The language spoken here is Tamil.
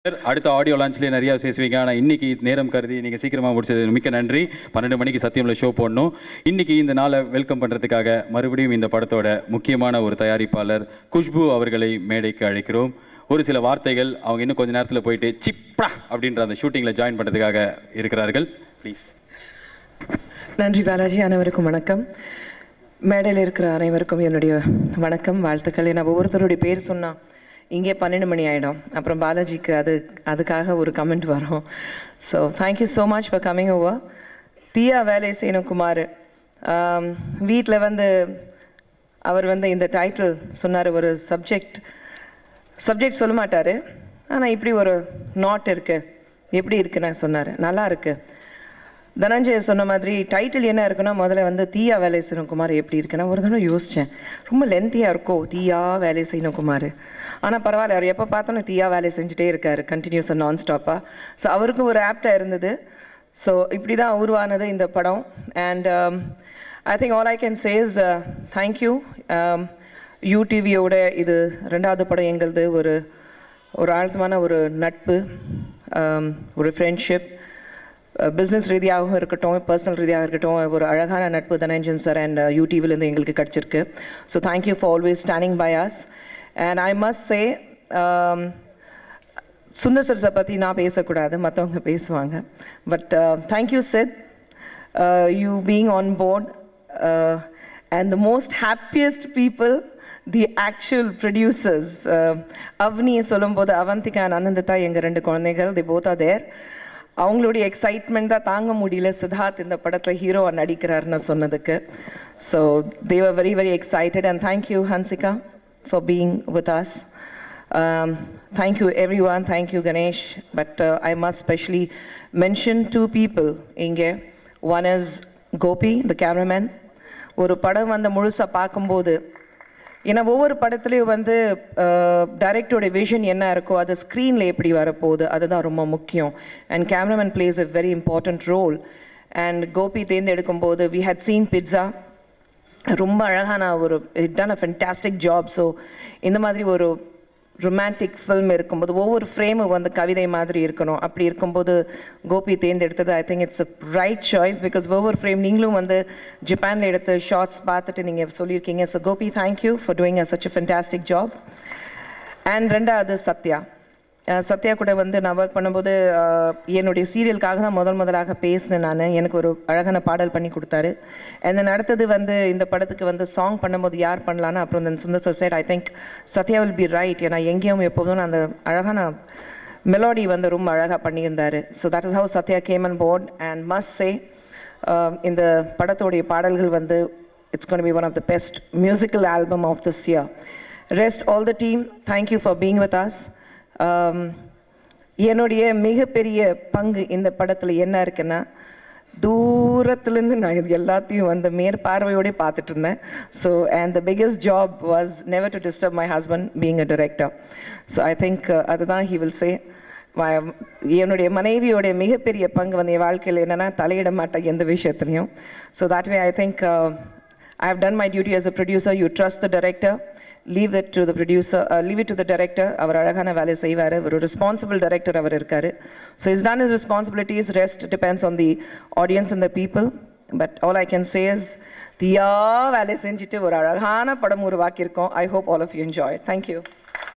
அடுத்த ஆடியோ லான்ச்லேயே நிறையா பேசுவீங்க ஆனால் இன்னைக்கு நேரம் கருதி நீங்கள் சீக்கிரமாக முடிச்சது மிக்க நன்றி பன்னெண்டு மணிக்கு சத்தியம்ல ஷோ போடணும் இன்னைக்கு இந்த நாளை வெல்கம் பண்ணுறதுக்காக மறுபடியும் இந்த படத்தோட முக்கியமான ஒரு தயாரிப்பாளர் குஷ்பு அவர்களை மேடைக்கு அழைக்கிறோம் ஒரு சில வார்த்தைகள் அவங்க இன்னும் கொஞ்ச நேரத்தில் போயிட்டு சிப்டா அப்படின்ற அந்த ஷூட்டிங்கில் ஜாயின் பண்ணுறதுக்காக இருக்கிறார்கள் ப்ளீஸ் நன்றி பாலாஜி அனைவருக்கும் வணக்கம் மேடையில் இருக்கிற அனைவருக்கும் என்னுடைய வணக்கம் வாழ்த்துக்கள் நான் ஒவ்வொருத்தருடைய பேர் சொன்னா இங்கே பன்னெண்டு மணி ஆகிடும் அப்புறம் பாலாஜிக்கு அது அதுக்காக ஒரு கமெண்ட் வரும் so thank you so much for coming over தீயா வேலை செய்யணும் குமார் வீட்டில் வந்து அவர் வந்து இந்த டைட்டில் சொன்னார் ஒரு சப்ஜெக்ட் சப்ஜெக்ட் சொல்ல மாட்டார் ஆனால் இப்படி ஒரு நாட் இருக்கு எப்படி இருக்குன்னு சொன்னார் நல்லா இருக்கு தனஞ்சய சொன்ன மாதிரி டைட்டில் என்ன இருக்குன்னா முதல்ல வந்து தீயா வேலை செய்யணும் குமார் எப்படி இருக்குன்னா ஒரு தடவை யோசித்தேன் ரொம்ப லென்த்தியாக இருக்கோ தீயா வேலை செய்யணும் குமார் ஆனால் பரவாயில்ல அவர் எப்போ பார்த்தாலும் தீயா வேலை செஞ்சுட்டே இருக்காரு கண்டினியூஸாக நான் ஸ்டாப்பாக ஸோ அவருக்கும் ஒரு ஆப்டாக இருந்தது ஸோ இப்படி தான் உருவானது இந்த படம் and I think all I can says thank you யூடிவியோட இது ரெண்டாவது படம் எங்களுது ஒரு ஒரு ஆழ்த்தமான ஒரு நட்பு um, ஒரு ஃப்ரெண்ட்ஷிப் பிஸ்னஸ் ரீதியாகவும் இருக்கட்டும் பர்சனல் ரீதியாக இருக்கட்டும் ஒரு அழகான நட்பு தனஞ்சன் சார் அண்ட் யூடிவிலேருந்து எங்களுக்கு கிடச்சிருக்கு so thank you for always standing by us and I must say Sundar sir பற்றி நான் பேசக்கூடாது மற்றவங்க பேசுவாங்க but thank you Sid you being on board and the most happiest people the actual producers அவனியை சொல்லும்போது அவந்திகா அண்ட் அனந்திதா எங்கள் ரெண்டு குழந்தைகள் தி போத் ஆர் தேர் அவங்களுடைய எக்ஸைட்மெண்ட் தான் தாங்க முடியல சித்தார்த் இந்த படத்தில் ஹீரோவாக நடிக்கிறாருன்னு சொன்னதுக்கு so they are very very excited and thank you Hansika for being with us Um, thank you everyone. Thank you Ganesh. But uh, I must specially mention two people இங்கே One is Gopi, the cameraman. ஒரு படம் வந்து முழுசாக பார்க்கும்போது ஏன்னா ஒவ்வொரு படத்துலையும் வந்து டைரக்டரோட விஷன் என்ன இருக்கோ அது ஸ்க்ரீனில் எப்படி வரப்போகுது அதுதான் ரொம்ப முக்கியம் and cameraman plays a very important role and Gopi தேர்ந்தெடுக்கும் போது வி ஹட் சீன் பிட்ஸா ரொம்ப அழகான ஒரு done a fantastic job so இந்த மாதிரி ஒரு ரொமான்டிக் ஃபில்ம் இருக்கும்போது ஒவ்வொரு ஃப்ரேமும் வந்து கவிதை மாதிரி இருக்கணும் அப்படி இருக்கும்போது கோபி தேர்ந்தெடுத்தது I think it's a right choice because ஒவ்வொரு ஃப்ரேம் நீங்களும் வந்து ஜப்பானில் எடுத்த ஷார்ட்ஸ் பார்த்துட்டு நீங்கள் சொல்லியிருக்கீங்க so Gopi thank you for doing a such a fantastic job and ரெண்டாவது சத்யா அஹ் சத்யா கூட வந்து நான் ஒர்க் பண்ணும்போது அஹ், என்னுடைய சீரியலுக்காக தான் முதல் முதலாக பேசினேன் நான் எனக்கு ஒரு அழகான பாடல் பண்ணி கொடுத்தாரு அண்ட் தென் அடுத்தது வந்து இந்த படத்துக்கு வந்து சாங் பண்ணும்போது யார் பண்ணலான்னு அப்புறம் then Sundar sir said I think Sathya will be right ஏன்னா எங்கேயும் எப்போதும் அந்த அழகான மெலோடி வந்து ரொம்ப அழகாக பண்ணியிருந்தாரு so that is how Sathya came on board and must say இந்த படத்தோடைய பாடல்கள் வந்து it's going to be one of the best musical album of this year rest all the team thank you for being with us um, என்னுடைய மிகப்பெரிய பங்கு இந்த படத்தில் என்ன இருக்குன்னா தூரத்துலேருந்து நான் இது எல்லாத்தையும் வந்து மேற்பார்வையோடய பார்த்துட்டு இருந்தேன் so and the biggest job was never to disturb my husband being a director so I think அதுதான் ஹி வில் சே என்னுடைய மனைவியோடைய மிகப்பெரிய பங்கு வந்து என் வாழ்க்கையில் என்னென்னா தலையிட மாட்டேன் எந்த விஷயத்துலையும் so that way I think I have done my duty as a producer you trust the director leave it to the producer uh, leave it to the director அவர் அழகான வேலை செய்வார் ஒரு ரெஸ்பான்சிபிள் டைரக்டர் அவர் இருக்காரு so is done is responsibilities rest depends on the audience and the people but all I can say is தியா வேலை செஞ்சுட்டு ஒரு அழகான படம் உருவாக்கியிருக்கோம் I hope all of you enjoy thank you